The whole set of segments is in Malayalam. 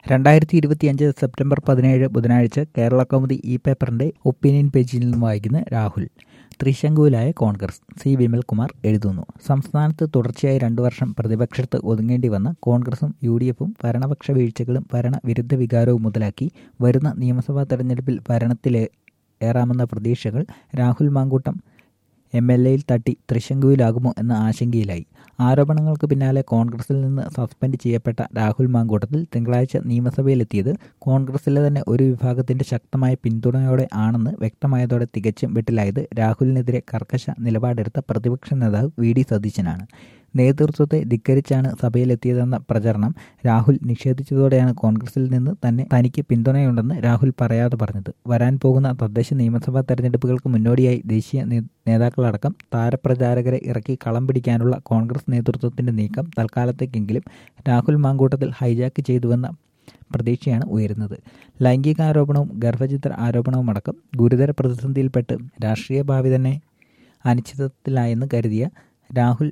രണ്ടായിരത്തി ഇരുപത്തിയഞ്ച് സെപ്റ്റംബർ പതിനേഴ് ബുധനാഴ്ച കേരള കൗമുദി ഇ പേപ്പറിന്റെ ഒപ്പീനിയൻ പേജിൽ നിന്നും വായിക്കുന്ന രാഹുൽ ത്രിശങ്കുവിലായ കോൺഗ്രസ് സി വിമൽകുമാർ എഴുതുന്നു സംസ്ഥാനത്ത് തുടർച്ചയായി രണ്ടു വർഷം പ്രതിപക്ഷത്ത് ഒതുങ്ങേണ്ടി വന്ന കോൺഗ്രസും യു ഡി എഫും ഭരണപക്ഷ വീഴ്ചകളും ഭരണവിരുദ്ധ വികാരവും മുതലാക്കി വരുന്ന നിയമസഭാ തെരഞ്ഞെടുപ്പിൽ ഭരണത്തിലെ ഏറാമെന്ന പ്രതീക്ഷകൾ രാഹുൽ മാങ്കൂട്ടം എം എൽ എയിൽ തട്ടി തൃശങ്കുവിലാകുമോ എന്ന ആശങ്കയിലായി ആരോപണങ്ങൾക്ക് പിന്നാലെ കോൺഗ്രസിൽ നിന്ന് സസ്പെൻഡ് ചെയ്യപ്പെട്ട രാഹുൽ മാങ്കൂട്ടത്തിൽ തിങ്കളാഴ്ച നിയമസഭയിലെത്തിയത് കോൺഗ്രസിലെ തന്നെ ഒരു വിഭാഗത്തിന്റെ ശക്തമായ പിന്തുണയോടെ ആണെന്ന് വ്യക്തമായതോടെ തികച്ചും വെട്ടിലായത് രാഹുലിനെതിരെ കർക്കശ നിലപാടെടുത്ത പ്രതിപക്ഷ നേതാവ് വി ഡി സതീശനാണ് നേതൃത്വത്തെ ധിക്കരിച്ചാണ് സഭയിലെത്തിയതെന്ന പ്രചരണം രാഹുൽ നിഷേധിച്ചതോടെയാണ് കോൺഗ്രസിൽ നിന്ന് തന്നെ തനിക്ക് പിന്തുണയുണ്ടെന്ന് രാഹുൽ പറയാതെ പറഞ്ഞത് വരാൻ പോകുന്ന തദ്ദേശ നിയമസഭാ തെരഞ്ഞെടുപ്പുകൾക്ക് മുന്നോടിയായി ദേശീയ നേതാക്കളടക്കം താരപ്രചാരകരെ ഇറക്കി കളം പിടിക്കാനുള്ള കോൺഗ്രസ് നേതൃത്വത്തിന്റെ നീക്കം തൽക്കാലത്തേക്കെങ്കിലും രാഹുൽ മാങ്കൂട്ടത്തിൽ ഹൈജാക്ക് ചെയ്തുവെന്ന പ്രതീക്ഷയാണ് ഉയരുന്നത് ലൈംഗികാരോപണവും ഗർഭചിത്ര ആരോപണവുമടക്കം ഗുരുതര പ്രതിസന്ധിയിൽപ്പെട്ട് രാഷ്ട്രീയ ഭാവി തന്നെ അനിശ്ചിതത്തിലായെന്ന് കരുതിയ രാഹുൽ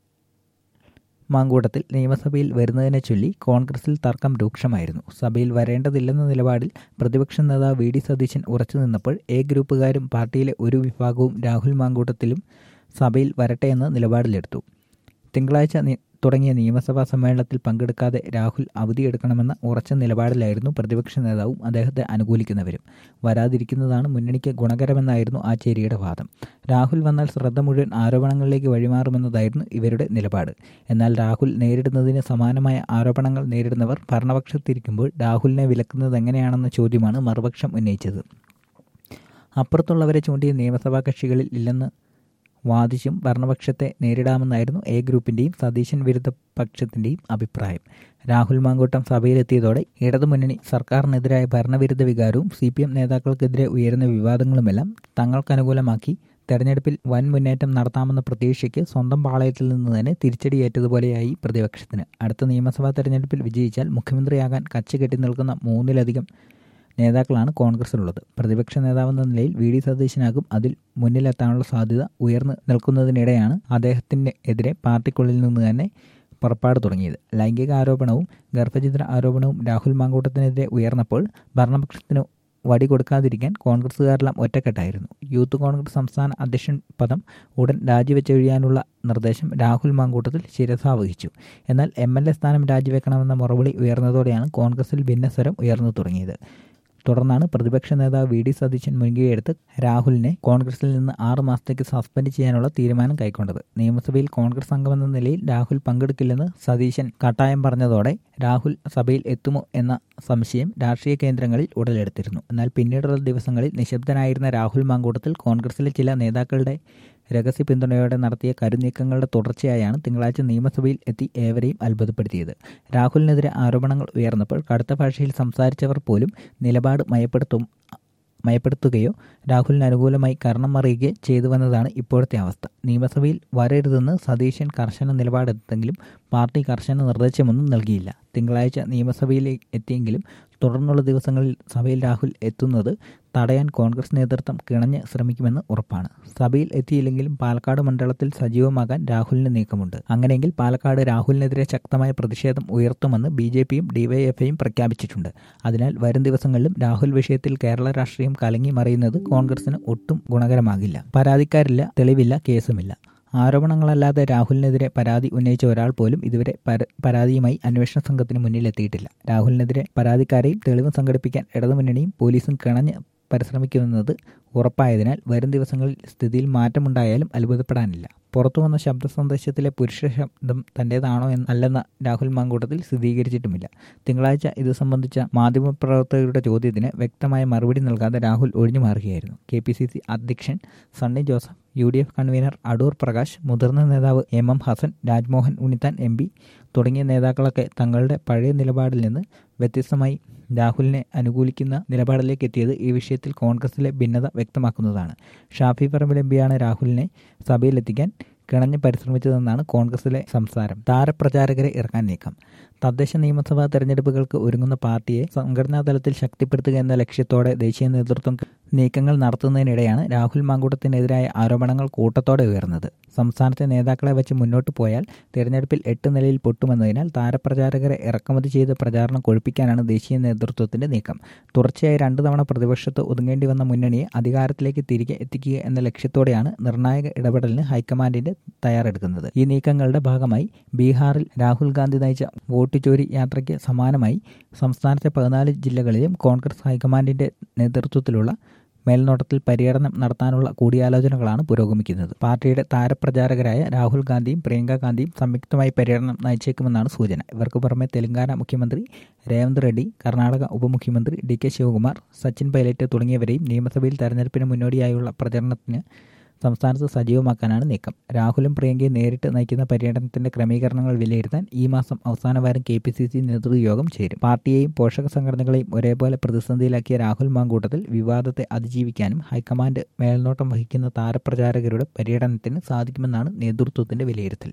മാങ്കൂട്ടത്തിൽ നിയമസഭയിൽ വരുന്നതിനെ ചൊല്ലി കോൺഗ്രസിൽ തർക്കം രൂക്ഷമായിരുന്നു സഭയിൽ വരേണ്ടതില്ലെന്ന നിലപാടിൽ പ്രതിപക്ഷ നേതാവ് വി ഡി സതീശൻ ഉറച്ചു നിന്നപ്പോൾ എ ഗ്രൂപ്പുകാരും പാർട്ടിയിലെ ഒരു വിഭാഗവും രാഹുൽ മാങ്കൂട്ടത്തിലും സഭയിൽ വരട്ടെയെന്ന് നിലപാടിലെടുത്തു തിങ്കളാഴ്ച തുടങ്ങിയ നിയമസഭാ സമ്മേളനത്തിൽ പങ്കെടുക്കാതെ രാഹുൽ അവധിയെടുക്കണമെന്ന ഉറച്ച നിലപാടിലായിരുന്നു പ്രതിപക്ഷ നേതാവും അദ്ദേഹത്തെ അനുകൂലിക്കുന്നവരും വരാതിരിക്കുന്നതാണ് മുന്നണിക്ക് ഗുണകരമെന്നായിരുന്നു ആ ചേരിയുടെ വാദം രാഹുൽ വന്നാൽ ശ്രദ്ധ മുഴുവൻ ആരോപണങ്ങളിലേക്ക് വഴിമാറുമെന്നതായിരുന്നു ഇവരുടെ നിലപാട് എന്നാൽ രാഹുൽ നേരിടുന്നതിന് സമാനമായ ആരോപണങ്ങൾ നേരിടുന്നവർ ഭരണപക്ഷത്തിരിക്കുമ്പോൾ രാഹുലിനെ വിലക്കുന്നത് എങ്ങനെയാണെന്ന ചോദ്യമാണ് മറുപക്ഷം ഉന്നയിച്ചത് അപ്പുറത്തുള്ളവരെ ചൂണ്ടിയ നിയമസഭാ കക്ഷികളിൽ ഇല്ലെന്ന് വാദിച്ചും ഭരണപക്ഷത്തെ നേരിടാമെന്നായിരുന്നു എ ഗ്രൂപ്പിന്റെയും സതീശൻ വിരുദ്ധ പക്ഷത്തിന്റെയും അഭിപ്രായം രാഹുൽ മാങ്കൂട്ടം സഭയിലെത്തിയതോടെ ഇടതുമുന്നണി സർക്കാരിനെതിരായ ഭരണവിരുദ്ധ വികാരവും സി പി എം നേതാക്കൾക്കെതിരെ ഉയരുന്ന വിവാദങ്ങളുമെല്ലാം തങ്ങൾക്കനുകൂലമാക്കി തെരഞ്ഞെടുപ്പിൽ വൻ മുന്നേറ്റം നടത്താമെന്ന പ്രതീക്ഷയ്ക്ക് സ്വന്തം പാളയത്തിൽ നിന്ന് തന്നെ തിരിച്ചടിയേറ്റതുപോലെയായി പ്രതിപക്ഷത്തിന് അടുത്ത നിയമസഭാ തെരഞ്ഞെടുപ്പിൽ വിജയിച്ചാൽ മുഖ്യമന്ത്രിയാകാൻ കച്ച കെട്ടി നിൽക്കുന്ന മൂന്നിലധികം നേതാക്കളാണ് കോൺഗ്രസിലുള്ളത് പ്രതിപക്ഷ നേതാവെന്ന നിലയിൽ വി ഡി സതീശനാകും അതിൽ മുന്നിലെത്താനുള്ള സാധ്യത ഉയർന്നു നിൽക്കുന്നതിനിടെയാണ് അദ്ദേഹത്തിന് എതിരെ പാർട്ടിക്കുള്ളിൽ നിന്ന് തന്നെ പുറപ്പാട് തുടങ്ങിയത് ലൈംഗിക ആരോപണവും ഗർഭചിത്ര ആരോപണവും രാഹുൽ മാങ്കൂട്ടത്തിനെതിരെ ഉയർന്നപ്പോൾ ഭരണപക്ഷത്തിന് വടി കൊടുക്കാതിരിക്കാൻ കോൺഗ്രസുകാരെല്ലാം ഒറ്റക്കെട്ടായിരുന്നു യൂത്ത് കോൺഗ്രസ് സംസ്ഥാന അധ്യക്ഷൻ പദം ഉടൻ രാജിവെച്ചൊഴിയാനുള്ള നിർദ്ദേശം രാഹുൽ മാങ്കൂട്ടത്തിൽ ശിരസാവഹിച്ചു എന്നാൽ എം എൽ എ സ്ഥാനം രാജിവെക്കണമെന്ന മറുപടി ഉയർന്നതോടെയാണ് കോൺഗ്രസിൽ ഭിന്നസ്വരം ഉയർന്നു തുടങ്ങിയത് തുടർന്നാണ് പ്രതിപക്ഷ നേതാവ് വി ഡി സതീശൻ മുൻകൈയെടുത്ത് രാഹുലിനെ കോൺഗ്രസിൽ നിന്ന് ആറ് മാസത്തേക്ക് സസ്പെൻഡ് ചെയ്യാനുള്ള തീരുമാനം കൈക്കൊണ്ടത് നിയമസഭയിൽ കോൺഗ്രസ് അംഗമെന്ന നിലയിൽ രാഹുൽ പങ്കെടുക്കില്ലെന്ന് സതീശൻ കട്ടായം പറഞ്ഞതോടെ രാഹുൽ സഭയിൽ എത്തുമോ എന്ന സംശയം രാഷ്ട്രീയ കേന്ദ്രങ്ങളിൽ ഉടലെടുത്തിരുന്നു എന്നാൽ പിന്നീടുള്ള ദിവസങ്ങളിൽ നിശബ്ദനായിരുന്ന രാഹുൽ മാങ്കൂട്ടത്തിൽ കോൺഗ്രസിലെ ചില നേതാക്കളുടെ രഹസ്യ പിന്തുണയോടെ നടത്തിയ കരുനീക്കങ്ങളുടെ തുടർച്ചയായാണ് തിങ്കളാഴ്ച നിയമസഭയിൽ എത്തി ഏവരെയും അത്ഭുതപ്പെടുത്തിയത് രാഹുലിനെതിരെ ആരോപണങ്ങൾ ഉയർന്നപ്പോൾ കടുത്ത ഭാഷയിൽ സംസാരിച്ചവർ പോലും നിലപാട് മയപ്പെടുത്തും മയപ്പെടുത്തുകയോ രാഹുലിന് അനുകൂലമായി കരണം മറിയുകയോ ചെയ്തുവെന്നതാണ് ഇപ്പോഴത്തെ അവസ്ഥ നിയമസഭയിൽ വരരുതെന്ന് സതീശൻ കർശന നിലപാടെടുത്തെങ്കിലും പാർട്ടി കർശന നിർദ്ദേശമൊന്നും നൽകിയില്ല തിങ്കളാഴ്ച നിയമസഭയിൽ എത്തിയെങ്കിലും തുടർന്നുള്ള ദിവസങ്ങളിൽ സഭയിൽ രാഹുൽ എത്തുന്നത് തടയാൻ കോൺഗ്രസ് നേതൃത്വം കിണഞ്ഞ് ശ്രമിക്കുമെന്ന് ഉറപ്പാണ് സഭയിൽ എത്തിയില്ലെങ്കിലും പാലക്കാട് മണ്ഡലത്തിൽ സജീവമാകാൻ രാഹുലിന് നീക്കമുണ്ട് അങ്ങനെയെങ്കിൽ പാലക്കാട് രാഹുലിനെതിരെ ശക്തമായ പ്രതിഷേധം ഉയർത്തുമെന്ന് ബി ജെ പിയും ഡിവൈഎഫ്ഐയും പ്രഖ്യാപിച്ചിട്ടുണ്ട് അതിനാൽ വരും ദിവസങ്ങളിലും രാഹുൽ വിഷയത്തിൽ കേരള രാഷ്ട്രീയം കലങ്ങി മറിയുന്നത് കോൺഗ്രസിന് ഒട്ടും ഗുണകരമാകില്ല പരാതിക്കാരില്ല തെളിവില്ല കേസുമില്ല ആരോപണങ്ങളല്ലാതെ രാഹുലിനെതിരെ പരാതി ഉന്നയിച്ച ഒരാൾ പോലും ഇതുവരെ പരാതിയുമായി അന്വേഷണ സംഘത്തിന് മുന്നിലെത്തിയിട്ടില്ല രാഹുലിനെതിരെ പരാതിക്കാരെയും തെളിവ് സംഘടിപ്പിക്കാൻ ഇടതുമുന്നണിയും പോലീസും കിണഞ്ഞ് പരിശ്രമിക്കുമെന്നത് ഉറപ്പായതിനാൽ വരും ദിവസങ്ങളിൽ സ്ഥിതിയിൽ മാറ്റമുണ്ടായാലും അത്ഭുതപ്പെടാനില്ല പുറത്തു വന്ന ശബ്ദ സന്ദേശത്തിലെ പുരുഷ ശബ്ദം തൻ്റേതാണോ എന്നല്ലെന്ന രാഹുൽ മാങ്കൂട്ടത്തിൽ സ്ഥിരീകരിച്ചിട്ടുമില്ല തിങ്കളാഴ്ച ഇത് സംബന്ധിച്ച മാധ്യമപ്രവർത്തകരുടെ ചോദ്യത്തിന് വ്യക്തമായ മറുപടി നൽകാതെ രാഹുൽ ഒഴിഞ്ഞു മാറുകയായിരുന്നു കെ പി സി സി അധ്യക്ഷൻ Sunny Joseph U D F convener Adoor Prakash മുതിർന്ന നേതാവ് M M Hassan Rajmohan Unnithan M P തുടങ്ങിയ നേതാക്കളൊക്കെ തങ്ങളുടെ പഴയ നിലപാടിൽ നിന്ന് വ്യത്യസ്തമായി രാഹുലിനെ അനുകൂലിക്കുന്ന നിലപാടിലേക്ക് എത്തിയത് ഈ വിഷയത്തിൽ കോൺഗ്രസിലെ ഭിന്നത വ്യക്തമാക്കുന്നതാണ് ഷാഫി പറമ്പിൽ എം പിയാണ് രാഹുലിനെ സഭയിലെത്തിക്കാൻ കിണഞ്ഞ് പരിശ്രമിച്ചതെന്നാണ് കോൺഗ്രസിലെ സംസാരം താരപ്രചാരകരെ ഇറക്കാൻ നീക്കം തദ്ദേശ നിയമസഭാ തെരഞ്ഞെടുപ്പുകൾക്ക് ഒരുങ്ങുന്ന പാർട്ടിയെ സംഘടനാ തലത്തിൽ ശക്തിപ്പെടുത്തുക എന്ന ലക്ഷ്യത്തോടെ ദേശീയ നേതൃത്വം നീക്കങ്ങൾ നടത്തുന്നതിനിടെയാണ് രാഹുൽ മാങ്കൂട്ടത്തിനെതിരായ ആരോപണങ്ങൾ കൂട്ടത്തോടെ ഉയർന്നത് സംസ്ഥാനത്തെ നേതാക്കളെ വെച്ച് മുന്നോട്ട് പോയാൽ തിരഞ്ഞെടുപ്പിൽ എട്ട് നിലയിൽ പൊട്ടുമെന്നതിനാൽ താരപ്രചാരകരെ ഇറക്കുമതി ചെയ്ത് പ്രചാരണം കൊഴുപ്പിക്കാനാണ് ദേശീയ നേതൃത്വത്തിന്റെ നീക്കം തുടർച്ചയായി രണ്ടു തവണ പ്രതിപക്ഷത്ത് ഒതുങ്ങേണ്ടി വന്ന മുന്നണിയെ അധികാരത്തിലേക്ക് തിരികെ എത്തിക്കുക എന്ന ലക്ഷ്യത്തോടെയാണ് നിർണായക ഇടപെടലിന് ഹൈക്കമാൻഡിന്റെ തയ്യാറെടുക്കുന്നത് ഈ നീക്കങ്ങളുടെ ഭാഗമായി ബീഹാറിൽ രാഹുൽ ഗാന്ധി നയിച്ച വോട്ട് ചോരി യാത്രയ്ക്ക് സമാനമായി സംസ്ഥാനത്തെ പതിനാല് ജില്ലകളിലും കോൺഗ്രസ് ഹൈക്കമാൻഡിന്റെ നേതൃത്വത്തിലുള്ള മേൽനോട്ടത്തിൽ പര്യടനം നടത്താനുള്ള കൂടിയാലോചനകളാണ് പുരോഗമിക്കുന്നത് പാർട്ടിയുടെ താരപ്രചാരകരായ രാഹുൽ ഗാന്ധിയും പ്രിയങ്ക ഗാന്ധിയും സംയുക്തമായി പര്യടനം നയിച്ചേക്കുമെന്നാണ് സൂചന ഇവർക്ക് പുറമെ തെലങ്കാന മുഖ്യമന്ത്രി രേവന്ത് റെഡ്ഡി കർണാടക ഉപമുഖ്യമന്ത്രി ഡി കെ ശിവകുമാർ സച്ചിൻ പൈലറ്റ് തുടങ്ങിയവരെയും നിയമസഭയിൽ തെരഞ്ഞെടുപ്പിന് മുന്നോടിയായുള്ള പ്രചരണത്തിന് സംസ്ഥാനത്ത് സജീവമാക്കാനാണ് നീക്കം രാഹുലും പ്രിയങ്കയും നേരിട്ട് നയിക്കുന്ന പര്യടനത്തിന്റെ ക്രമീകരണങ്ങൾ വിലയിരുത്താൻ ഈ മാസം അവസാന വാരം കെ പി സി സി നേതൃയോഗം ചേരും പാർട്ടിയെയും പോഷക സംഘടനകളെയും ഒരേപോലെ പ്രതിസന്ധിയിലാക്കിയ രാഹുൽ മാങ്കൂട്ടത്തിൽ വിവാദത്തെ അതിജീവിക്കാനും ഹൈക്കമാൻഡ് മേൽനോട്ടം വഹിക്കുന്ന താരപ്രചാരകരുടെ പര്യടനത്തിന് സാധിക്കുമെന്നാണ് നേതൃത്വത്തിന്റെ വിലയിരുത്തൽ